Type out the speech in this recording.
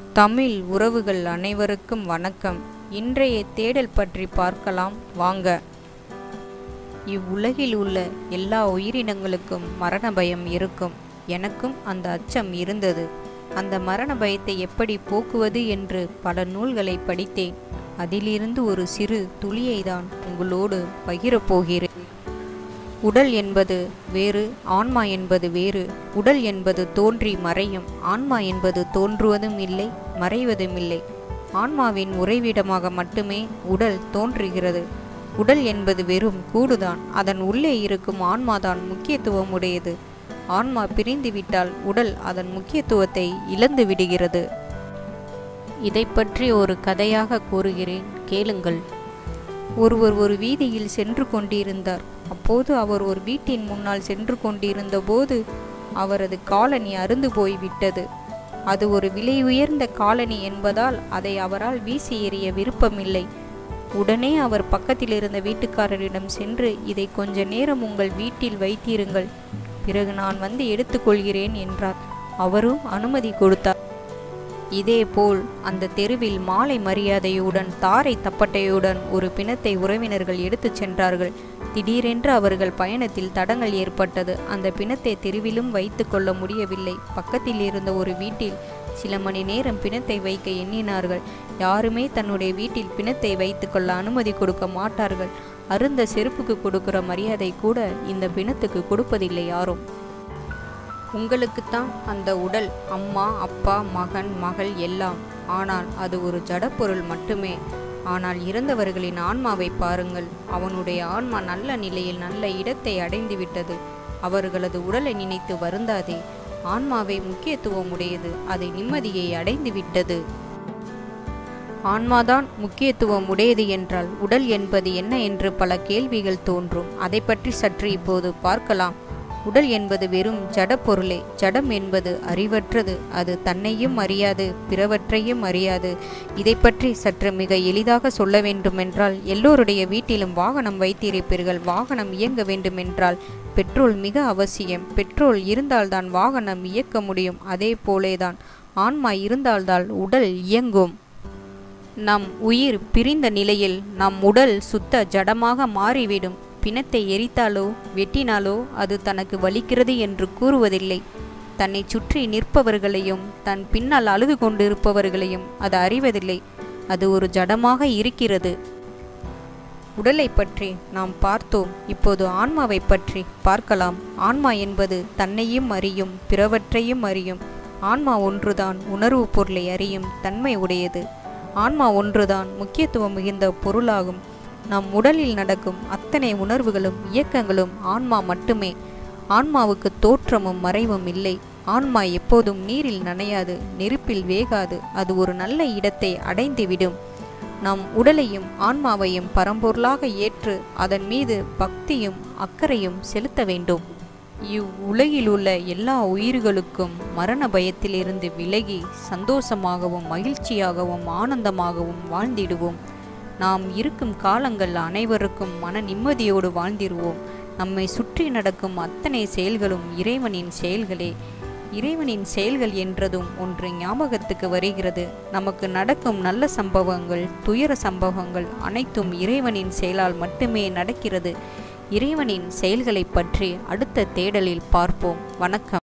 தமிழ் உறவுகள் அனைவருக்கும் வணக்கம் இன்றைய தேடல் பற்றி பார்க்கலாம் வாங்க இவ்வுலகில் உள்ள எல்லா உயிரினங்களுக்கும் மரண பயம் இருக்கும் எனக்கும் அந்த அச்சம் இருந்தது அந்த மரண பயத்தை எப்படி போக்குவது என்று பல நூல்களை படித்தேன் அதிலிருந்து ஒரு சிறு துளியை தான் உங்களோடு பகிரப் போகிறேன் உடல் என்பது வேறு ஆன்மா என்பது வேறு உடல் என்பது தோன்றி மறையும் ஆன்மா என்பது தோன்றுவதும் இல்லை மறைவதும் இல்லை ஆன்மாவின் உறைவிடமாக மட்டுமே உடல் தோன்றுகிறது உடல் என்பது வெறும் கூடுதான் அதன் உள்ளே இருக்கும் ஆன்மாதான் முக்கியத்துவம் உடையது ஆன்மா பிரிந்துவிட்டால் உடல் அதன் முக்கியத்துவத்தை இழந்து விடுகிறது இதை பற்றி ஒரு கதையாக கூறுகிறேன் கேளுங்கள் ஒருவர் ஒரு வீதியில் சென்று கொண்டிருந்தார் அப்போது அவர் ஒரு வீட்டின் முன்னால் சென்று கொண்டிருந்த போது அவரது காலனி அருந்து போய்விட்டது அது ஒரு விலை உயர்ந்த காலனி என்பதால் அதை அவரால் வீசி எறிய விருப்பமில்லை உடனே அவர் பக்கத்தில் இருந்த வீட்டுக்காரரிடம் சென்று இதை கொஞ்ச நேரம் உங்கள் வீட்டில் வைத்திருங்கள் பிறகு நான் வந்து எடுத்துக்கொள்கிறேன் என்றார் அவரும் அனுமதி கொடுத்தார் இதேபோல் அந்த தெருவில் மாலை மரியாதையுடன் தாரை தப்பட்டையுடன் ஒரு பிணத்தை உறவினர்கள் எடுத்துச் சென்றார்கள் திடீரென்று அவர்கள் பயணத்தில் தடங்கள் ஏற்பட்டது அந்த பிணத்தை தெருவிலும் வைத்து கொள்ள முடியவில்லை பக்கத்தில் இருந்த ஒரு வீட்டில் சில மணி நேரம் பிணத்தை வைக்க எண்ணினார்கள் யாருமே தன்னுடைய வீட்டில் பிணத்தை வைத்துக்கொள்ள அனுமதி கொடுக்க மாட்டார்கள் அருந்த செருப்புக்கு கொடுக்கிற மரியாதை கூட இந்த பிணத்துக்கு கொடுப்பதில்லை யாரும் உங்களுக்குத்தான் அந்த உடல் அம்மா அப்பா மகன் மகள் எல்லாம் ஆனால் அது ஒரு ஜடப்பொருள் மட்டுமே ஆனால் இறந்தவர்களின் ஆன்மாவை பாருங்கள் அவனுடைய ஆன்மா நல்ல நிலையில் நல்ல இடத்தை அடைந்து விட்டது அவர்களது உடலை நினைத்து வருந்தாதே ஆன்மாவை முக்கியத்துவம் உடையது அதை நிம்மதியை அடைந்து விட்டது ஆன்மாதான் முக்கியத்துவம் உடையது என்றால் உடல் என்பது என்ன என்று பல கேள்விகள் தோன்றும் அதை பற்றி சற்று இப்போது பார்க்கலாம் உடல் என்பது வெறும் ஜட பொருளே ஜடம் என்பது அறிவற்றது அது தன்னையும் அறியாது பிறவற்றையும் அறியாது இதை பற்றி சற்று மிக எளிதாக சொல்ல வேண்டுமென்றால் எல்லோருடைய வீட்டிலும் வாகனம் வைத்திருப்பீர்கள் வாகனம் இயங்க வேண்டுமென்றால் பெட்ரோல் மிக அவசியம் பெட்ரோல் இருந்தால்தான் வாகனம் இயக்க முடியும் அதே போலேதான் ஆன்மா இருந்தால்தான் உடல் இயங்கும் நம் உயிர் பிரிந்த நிலையில் நம் உடல் சுத்த ஜடமாக மாறிவிடும் பிணத்தை எரித்தாலோ வெட்டினாலோ அது தனக்கு வலிக்கிறது என்று கூறுவதில்லை தன்னை சுற்றி நிற்பவர்களையும் தன் பின்னால் அழுது கொண்டிருப்பவர்களையும் அது அறிவதில்லை அது ஒரு ஜடமாக இருக்கிறது உடலை பற்றி நாம் பார்த்தோம் இப்போது ஆன்மாவை பற்றி பார்க்கலாம் ஆன்மா என்பது தன்னையும் அறியும் பிறவற்றையும் அறியும் ஆன்மா ஒன்றுதான் உணர்வு பொருளை அறியும் தன்மை உடையது ஆன்மா ஒன்றுதான் முக்கியத்துவம் மிகுந்த பொருளாகும் நம் உடலில் நடக்கும் அத்தனை உணர்வுகளும் இயக்கங்களும் ஆன்மா மட்டுமே ஆன்மாவுக்கு தோற்றமும் மறைவும் இல்லை ஆன்மா எப்போதும் நீரில் நனையாது நெருப்பில் வேகாது அது ஒரு நல்ல இடத்தை அடைந்துவிடும் நம் உடலையும் ஆன்மாவையும் பரம்பொருளாக ஏற்று அதன் மீது பக்தியும் அக்கறையும் செலுத்த வேண்டும் இவ்வுலகில் உள்ள எல்லா உயிர்களுக்கும் மரண பயத்திலிருந்து விலகி சந்தோஷமாகவும் மகிழ்ச்சியாகவும் ஆனந்தமாகவும் வாழ்ந்திடுவோம் நாம் இருக்கும் காலங்கள் அனைவருக்கும் மன நிம்மதியோடு வாழ்ந்திருவோம் நம்மை சுற்றி நடக்கும் அத்தனை செயல்களும் இறைவனின் செயல்களே இறைவனின் செயல்கள் என்றதும் ஒன்று ஞாபகத்துக்கு வருகிறது நமக்கு நடக்கும் நல்ல சம்பவங்கள் துயர சம்பவங்கள் அனைத்தும் இறைவனின் செயலால் மட்டுமே நடக்கிறது இறைவனின் செயல்களை பற்றி அடுத்த தேடலில் பார்ப்போம் வணக்கம்